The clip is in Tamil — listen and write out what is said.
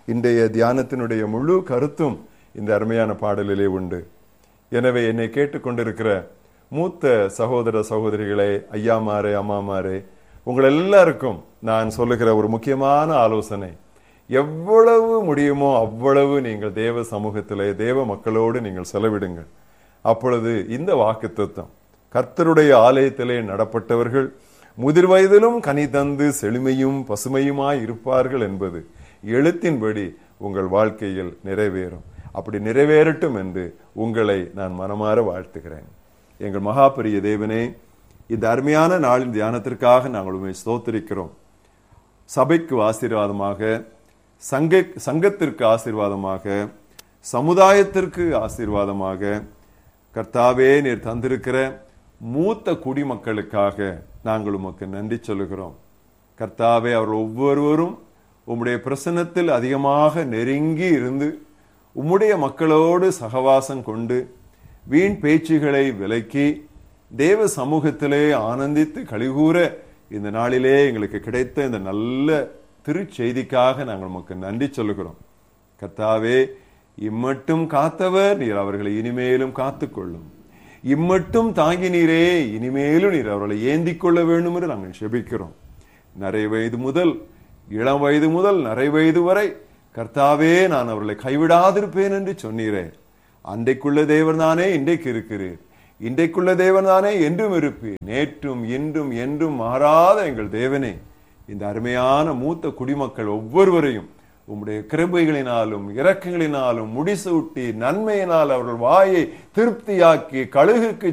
இன்றைய தியானத்தினுடைய முழு கருத்தும் இந்த அருமையான பாடலிலே உண்டு எனவே என்னை கேட்டுக்கொண்டிருக்கிற மூத்த சகோதர சகோதரிகளே ஐயாமாரே அம்மாமாரே உங்கள் எல்லாருக்கும் நான் சொல்லுகிற ஒரு முக்கியமான ஆலோசனை எவ்வளவு முடியுமோ அவ்வளவு நீங்கள் தேவ சமூகத்திலே தேவ மக்களோடு நீங்கள் செலவிடுங்கள் அப்பொழுது இந்த வாக்கு தத்துவம் கர்த்தருடைய ஆலயத்திலே நடப்பட்டவர்கள் முதிர் வயதிலும் கனி தந்து செழுமையும் பசுமையுமாய் இருப்பார்கள் என்பது எழுத்தின்படி உங்கள் வாழ்க்கையில் நிறைவேறும் அப்படி நிறைவேறட்டும் என்று உங்களை நான் மனமாற வாழ்த்துகிறேன் எங்கள் மகாபரிய தேவனே இந்த அருமையான நாளின் தியானத்திற்காக நாங்கள் உண்மை ஸ்தோத்திரிக்கிறோம் சபைக்கு ஆசீர்வாதமாக சங்க சங்கத்திற்கு ஆசீர்வாதமாக சமுதாயத்திற்கு ஆசீர்வாதமாக கர்த்தாவே நீர் தந்திருக்கிற மூத்த குடிமக்களுக்காக நாங்கள் உமக்கு நன்றி சொல்லுகிறோம் கர்த்தாவே அவர்கள் ஒவ்வொருவரும் உம்முடைய பிரசன்னத்தில் அதிகமாக நெருங்கி இருந்து உம்முடைய மக்களோடு சகவாசம் கொண்டு வீண் பேச்சுகளை விலக்கி தேவ சமூகத்திலே ஆனந்தித்து கழிகூற இந்த நாளிலே எங்களுக்கு கிடைத்த இந்த நல்ல திருச்செய்திக்காக நாங்கள் உமக்கு நன்றி சொல்லுகிறோம் கர்த்தாவே இம்மட்டும் காத்தவர் நீர் அவர்களை இனிமேலும் காத்துக்கொள்ளும் இம்மட்டும் தாங்கினீரே இனிமேலும் நீர் அவர்களை ஏந்திக் கொள்ள வேண்டும் என்று நாங்கள் செபிக்கிறோம் நரை வயது முதல் இளம் வயது முதல் நரை வயது வரை கர்த்தாவே நான் அவர்களை கைவிடாதிருப்பேன் என்று சொன்னீரே அன்றைக்குள்ள தேவன் தானே இன்றைக்கு இருக்கிறீர் இன்றைக்குள்ள தேவன் தானே என்றும் இருப்பீர் நேற்றும் இன்றும் என்றும் மாறாத எங்கள் தேவனே இந்த அருமையான மூத்த குடிமக்கள் ஒவ்வொருவரையும் உம்முடைய கிருபைகளினாலும் இரக்கங்களினாலும் முடிசூட்டி நன்மையினால் அவர்கள் வாயை திருப்தியாக்கி கழுகுக்கு